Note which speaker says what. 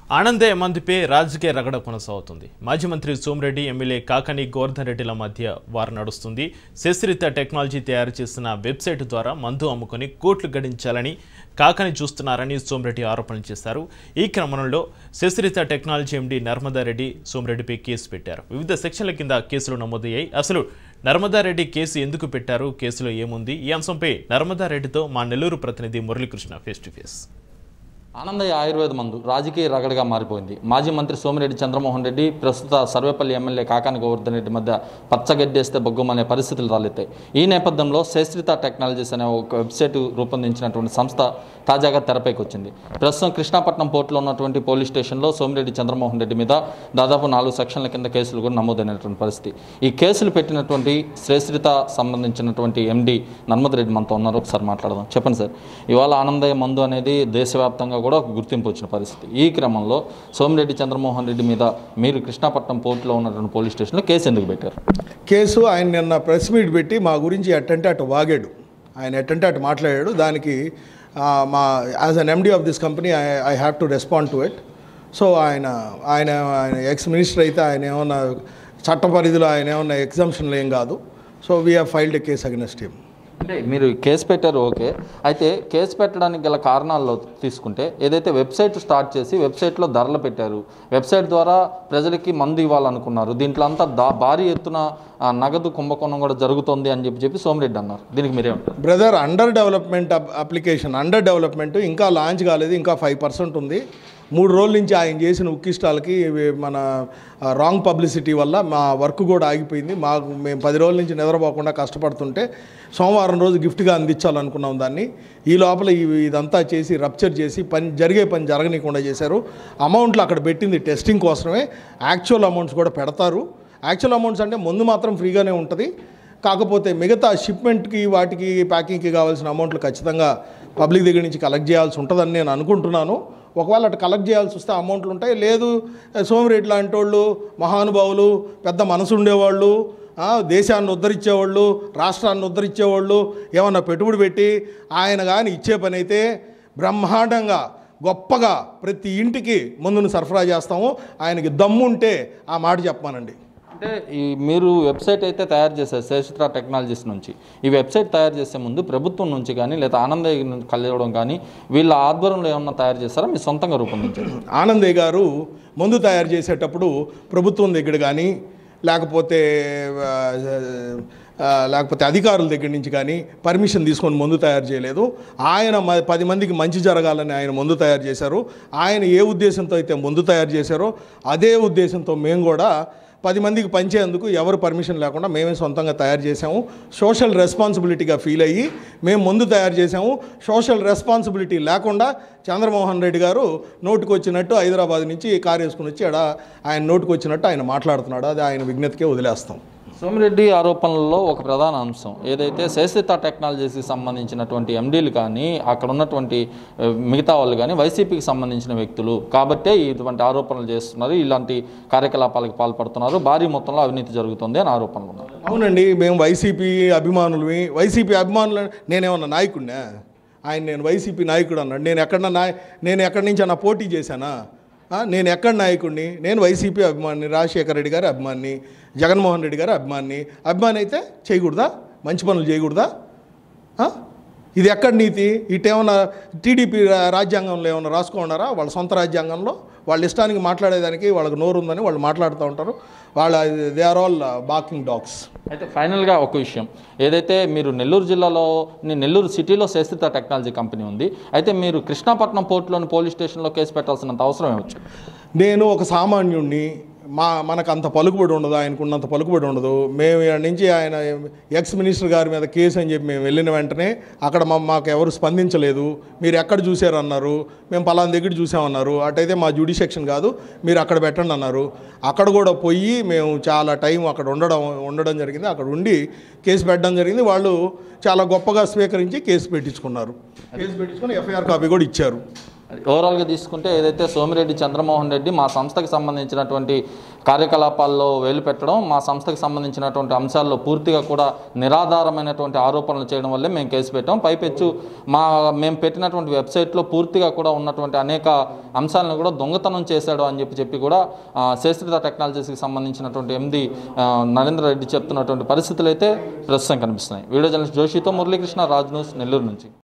Speaker 1: ఆనందే మందిపై రాజకీయ రగడ కొనసాగుతుంది మాజీ మంత్రి సోమిరెడ్డి ఎమ్మెల్యే కాకని గోవర్ధన్ రెడ్డిల మధ్య వారు నడుస్తుంది శస్త్రిత టెక్నాలజీ తయారు చేసిన వెబ్సైట్ ద్వారా మందు అమ్ముకొని కోట్లు గడించాలని కాకని చూస్తున్నారని సోమిరెడ్డి ఆరోపణలు చేశారు ఈ క్రమంలో శస్త్రిత టెక్నాలజీ ఎండీ నర్మదారెడ్డి సోమిరెడ్డిపై కేసు పెట్టారు వివిధ సెక్షన్ల కింద కేసులు నమోదయ్యాయి అసలు నర్మదారెడ్డి కేసు ఎందుకు పెట్టారు కేసులో ఏముంది ఈ అంశంపై నర్మదారెడ్డితో మా నెల్లూరు ప్రతినిధి Muralikrishna face to face
Speaker 2: Anandaiah Ayurveda మందు రాజకీయ రగడగా మారిపోయింది మాజీ మంత్రి సోమిరెడ్డి చంద్రమోహన్ రెడ్డి ప్రస్తుత సర్వేపల్లి ఎమ్మెల్యే కాకాని గోవర్ధన్ రెడ్డి మధ్య పచ్చగడ్డేస్తే బొగ్గుమనే పరిస్థితులు రాలెత్తాయి ఈ నేపథ్యంలో శేస్త్రిత టెక్నాలజీస్ అనే ఒక వెబ్సైట్ రూపొందించినటువంటి సంస్థ తాజాగా తెరపైకి వచ్చింది ప్రస్తుతం కృష్ణాపట్నం పోర్టులో ఉన్నటువంటి పోలీస్ స్టేషన్లో సోమిరెడ్డి చంద్రమోహన్ రెడ్డి మీద దాదాపు నాలుగు సెక్షన్ల కింద కేసులు కూడా నమోదైనటువంటి పరిస్థితి ఈ కేసులు పెట్టినటువంటి శ్రేష్ఠిత సంబంధించినటువంటి ఎండి నర్మదరెడ్డి మనతో ఉన్నారు ఒకసారి మాట్లాడదాం చెప్పండి సార్ ఇవాళ ఆనందయ్య మందు అనేది దేశవ్యాప్తంగా కూడా ఒక గుర్తింపు వచ్చిన పరిస్థితి ఈ క్రమంలో సోమిరెడ్డి చంద్రమోహన్ రెడ్డి మీద మీరు కృష్ణాపట్నం పోర్టులో ఉన్నటువంటి పోలీస్ స్టేషన్లో కేసు ఎందుకు పెట్టారు
Speaker 3: కేసు ఆయన నిన్న ప్రెస్ మీట్ పెట్టి మా గురించి ఎట్టంటే అటు వాగాడు ఆయన ఎట్టంటే అటు మాట్లాడాడు దానికి ఆ, మా as an MD of this company I I have to respond to it so ఆయన ఆయన ఆయన ఎక్స్ మినిస్టర్ అయితే ఆయన ఏమన్నా చట్ట పరిధిలో ఆయన ఏమన్నా ఎగ్జామ్షన్లు ఏం కాదు so we have filed a case against him
Speaker 2: అంటే మీరు కేసు పెట్టారు ఓకే అయితే కేసు పెట్టడానికి గల కారణాల్లో తీసుకుంటే ఏదైతే వెబ్సైట్ స్టార్ట్ చేసి వెబ్సైట్లో ధరలు పెట్టారు వెబ్సైట్ ద్వారా ప్రజలకి మందు ఇవ్వాలనుకున్నారు దీంట్లో అంతా దా భారీ ఎత్తున ఆ, నగదు కుంభకోణం కూడా జరుగుతోంది అని చెప్పి చెప్పి సోమిరెడ్డి అన్నారు దీనికి మీరేమంటారు
Speaker 3: బ్రదర్ అండర్ డెవలప్మెంట్ అప్- అప్లికేషన్ అండర్ డెవలప్మెంట్ ఇంకా లాంచ్ కాలేదు ఇంకా ఫైవ్ పర్సెంట్ ఉంది మూడు రోజుల నుంచి ఆయన చేసిన ఉక్కిష్టాలకి ఇవి మన రాంగ్ పబ్లిసిటీ వల్ల మా వర్క్ కూడా ఆగిపోయింది మాకు మేము పది రోజుల నుంచి నిద్రపోకుండా కష్టపడుతుంటే సోమవారం రోజు గిఫ్ట్గా అందించాలనుకున్నాం దాన్ని ఈ లోపల ఇవి ఇదంతా చేసి రప్చర్ చేసి పని జరిగే పని జరగనీయకుండా చేశారు అమౌంట్లు అక్కడ పెట్టింది టెస్టింగ్ కోసమే యాక్చువల్ అమౌంట్స్ కూడా పెడతారు యాక్చువల్ అమౌంట్స్ అంటే ముందు మాత్రం ఫ్రీగానే ఉంటుంది కాకపోతే మిగతా షిప్మెంట్కి వాటికి ప్యాకింగ్కి కావాల్సిన అమౌంట్లు ఖచ్చితంగా పబ్లిక్ దగ్గర నుంచి కలెక్ట్ చేయాల్సి ఉంటుందని నేను అనుకుంటున్నాను ఒకవేళ అటు కలెక్ట్ చేయాల్సి వస్తే అమౌంట్లు ఉంటాయి లేదు సోమిరెడ్డి లాంటి వాళ్ళు మహానుభావులు పెద్ద మనసు ఉండేవాళ్ళు ఆ, దేశాన్ని ఉద్ధరించేవాళ్ళు రాష్ట్రాన్ని ఉద్ధరించేవాళ్ళు ఏమన్నా పెట్టుబడి పెట్టి ఆయన కానీ ఇచ్చే పని అయితే బ్రహ్మాండంగా గొప్పగా ప్రతి ఇంటికి మందును సరఫరా చేస్తాము ఆయనకి దమ్ముంటే ఆ మాట చెప్పానండి
Speaker 2: అంటే ఈ మీరు వెబ్సైట్ అయితే తయారు చేశారు శేషిత్ర టెక్నాలజీస్ నుంచి ఈ వెబ్సైట్ తయారు చేసే ముందు ప్రభుత్వం నుంచి కానీ లేదా ఆనందయ్య నుంచి కలవడం కానీ వీళ్ళ ఆధ్వర్యంలో ఏమన్నా తయారు చేస్తారా మీ సొంతంగా రూపొందించారు
Speaker 3: ఆనందయ్య గారు మందు తయారు చేసేటప్పుడు ప్రభుత్వం దగ్గర కానీ లేకపోతే ఆ, ఆ, లేకపోతే అధికారుల దగ్గర నుంచి కానీ పర్మిషన్ తీసుకొని మందు తయారు చేయలేదు ఆయన మ- పది మందికి మంచి జరగాలని ఆయన మందు తయారు చేశారు ఆయన ఏ ఉద్దేశంతో అయితే మందు తయారు చేశారో అదే ఉద్దేశంతో మేము కూడా పది మందికి పంచేందుకు ఎవరు పర్మిషన్ లేకుండా మేమే సొంతంగా తయారు చేసాము సోషల్ రెస్పాన్సిబిలిటీగా ఫీల్ అయ్యి మేము ముందు తయారు చేసాము సోషల్ రెస్పాన్సిబిలిటీ లేకుండా చంద్రమోహన్ రెడ్డి గారు నోటుకు వచ్చినట్టు హైదరాబాద్ నుంచి కారు వేసుకుని వచ్చి ఆడ ఆయన నోటుకు వచ్చినట్టు ఆయన మాట్లాడుతున్నాడు అది ఆయన విజ్ఞతకే వదిలేస్తాం
Speaker 2: సోమిరెడ్డి ఆరోపణలలో ఒక ప్రధాన అంశం ఏదైతే శేషిత టెక్నాలజీస్కి సంబంధించినటువంటి ఎండీలు కానీ అక్కడ ఉన్నటువంటి ఆ, మిగతా వాళ్ళు కానీ వైసీపీకి సంబంధించిన వ్యక్తులు కాబట్టే ఇటువంటి ఆరోపణలు చేస్తున్నారు ఇలాంటి కార్యకలాపాలకు పాల్పడుతున్నారు భారీ మొత్తంలో అవినీతి జరుగుతుంది అని ఆరోపణలు ఉన్నాయి
Speaker 3: అవునండి మేము వైసీపీ అభిమానులమి వైసీపీ అభిమానులు నేనేమన్నా నాయకుడినా ఆయన నేను వైసీపీ నాయకుడు అన్నాడు నేను ఎక్కడ నాయ నేను ఎక్కడి నుంచి అన్న పోటీ చేశానా ఆ, నేను ఎక్కడ నాయకుడిని నేను వైసీపీ అభిమాని రాజశేఖర రెడ్డి గారి అభిమాని జగన్మోహన్ రెడ్డి గారి అభిమాని అభిమాని అయితే చేయకూడదా మంచి పనులు చేయకూడదా ఆ? ఇది ఎక్కడ నీతి ఇటేమన్నా టీడీపీ రా- రాజ్యాంగంలో ఏమన్నా రాసుకున్నారా వాళ్ళ సొంత రాజ్యాంగంలో వాళ్ళ ఇష్టానికి మాట్లాడేదానికి వాళ్ళకి నోరు ఉందని వాళ్ళు మాట్లాడుతూ ఉంటారు వాళ్ళ they are all barking dogs
Speaker 2: అయితే ఫైనల్గా ఒక విషయం ఏదైతే మీరు నెల్లూరు జిల్లాలో ని- నెల్లూరు సిటీలో శేషిత టెక్నాలజీ కంపెనీ ఉంది అయితే మీరు కృష్ణాపట్నం పోర్టులోని పోలీస్ స్టేషన్లో కేసు పెట్టాల్సినంత అవసరం ఏమొచ్చు
Speaker 3: నేను ఒక సామాన్యుణ్ణి మా మనకు అంత పలుకుబడి ఉండదు ఆయనకున్నంత పలుకుబడి ఉండదు మేము ఈడ నుంచి ఆయన ఎక్స్ మినిస్టర్ గారి మీద కేసు అని చెప్పి మేము వెళ్ళిన వెంటనే అక్కడ మా మాకు ఎవరు స్పందించలేదు మీరు ఎక్కడ చూశారు అన్నారు మేము పలానా దగ్గర చూసామన్నారు అటైతే మా జ్యుడిషెక్షన్ కాదు మీరు అక్కడ పెట్టండి అన్నారు అక్కడ కూడా పోయి మేము చాలా టైం అక్కడ ఉండడం ఉండడం జరిగింది అక్కడ ఉండి కేసు పెట్టడం జరిగింది వాళ్ళు చాలా గొప్పగా స్వీకరించి కేసు పెట్టించుకున్నారు కేసు పెట్టించుకొని ఎఫ్ఐఆర్ కాపీ కూడా ఇచ్చారు
Speaker 2: ఓవరాల్గా తీసుకుంటే ఏదైతే సోమిరెడ్డి చంద్రమోహన్ రెడ్డి మా సంస్థకి సంబంధించినటువంటి కార్యకలాపాల్లో వేలు పెట్టడం మా సంస్థకి సంబంధించినటువంటి అంశాల్లో పూర్తిగా కూడా నిరాధారమైనటువంటి ఆరోపణలు చేయడం వల్లే మేము కేసు పెట్టాం పైపెచ్చు మా మేము పెట్టినటువంటి వెబ్సైట్లో పూర్తిగా కూడా ఉన్నటువంటి అనేక అంశాలను కూడా దొంగతనం చేశాడు అని చెప్పి చెప్పి కూడా ఆ, శేస్త్రిత టెక్నాలజీస్కి సంబంధించినటువంటి ఎండి నరేంద్ర రెడ్డి చెప్తున్నటువంటి పరిస్థితులు అయితే ప్రస్తుతం కనిపిస్తున్నాయి వీడియో జర్నలిస్ట్ జోషితో మురళీకృష్ణ రాజ్ న్యూస్ నెల్లూరు నుంచి